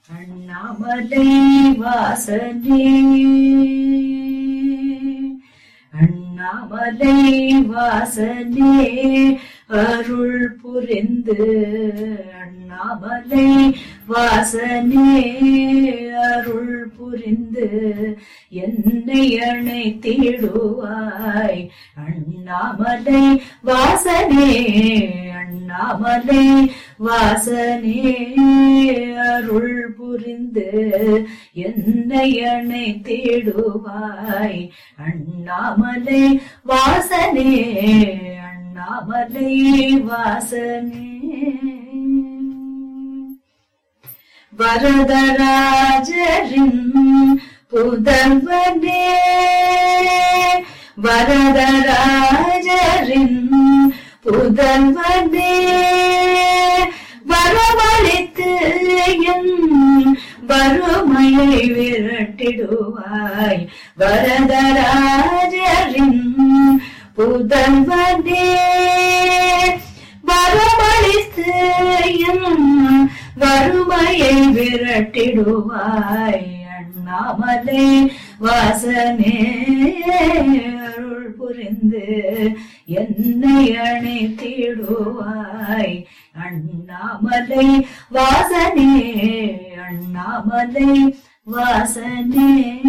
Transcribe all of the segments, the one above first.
அண்ணாமலை வாசனே அண்ணாமலை வாசனே அருள் புரிந்து அண்ணாமலை வாசனே அருள் புரிந்து என்னை அணைத்திடுவாய் அண்ணாமலை வாசனே அண்ணாமலை வாசனே அருள் புரிந்து என்னை அணைத்திடுவாய் அண்ணாமலை வாசனே அண்ணாமலை வாசனே வரதராஜரின் புதல்வனே வரதராஜரின் புதல்வனே வரவழைத்து என் வறுமையை விரட்டிடுவாய் வரதராஜரின் புதல்வனே வரவழைத்து என் வறுமையை விரட்டிடுவாய் அண்ணாமலை வாசனே அருள் புரிந்து என்னை அணைத்திடுவாய் அண்ணாமலை வாசனே அண்ணாமலை வாசனே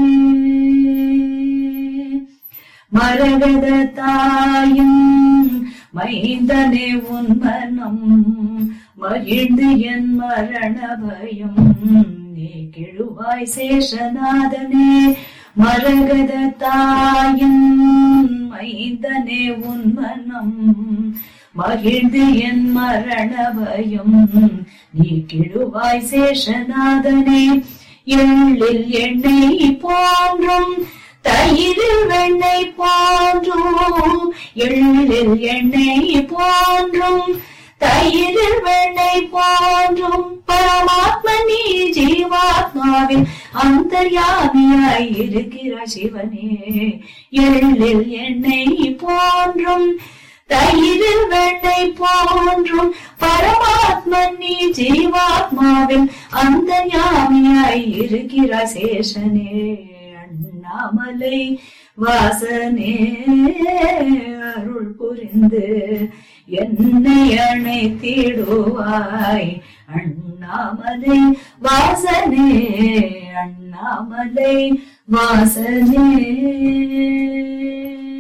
மரகத தாயும் மைந்தனே உன் மனம் மகிழ்ந்து என் மரண பயம் நீ கெழுவாய் சேஷநாதனே மரகத தாயும் மைந்தனே உன் மனம் மகிழ்ந்து என் மரண பயம் நீ கெழுவாய் சேஷநாதனே எள்ளில் எண்ணெய் போன்றும் தயிரில் வெண்ணெய் போன்றும் எள்ளில் எண்ணெய் போன்றும் தயிரில் வெண்ணெய் போன்றும் பரமாத்ம நீ ஜீவாத்மாவில் அந்தர்யாமியாய் இருக்கிற சிவனே எள்ளில் எண்ணெய் போன்றும் தயிரில் வெண்ணெய் போன்றும் பரமாத்மன் நீ ஜீவாத்மாவில் அந்த ஞானியாய் இருக்கிற சேஷனே அண்ணாமலை வாசனே அருள் புரிந்து என்னை அணைத்திடுவாய் அண்ணாமலை வாசனே அண்ணாமலை வாசனே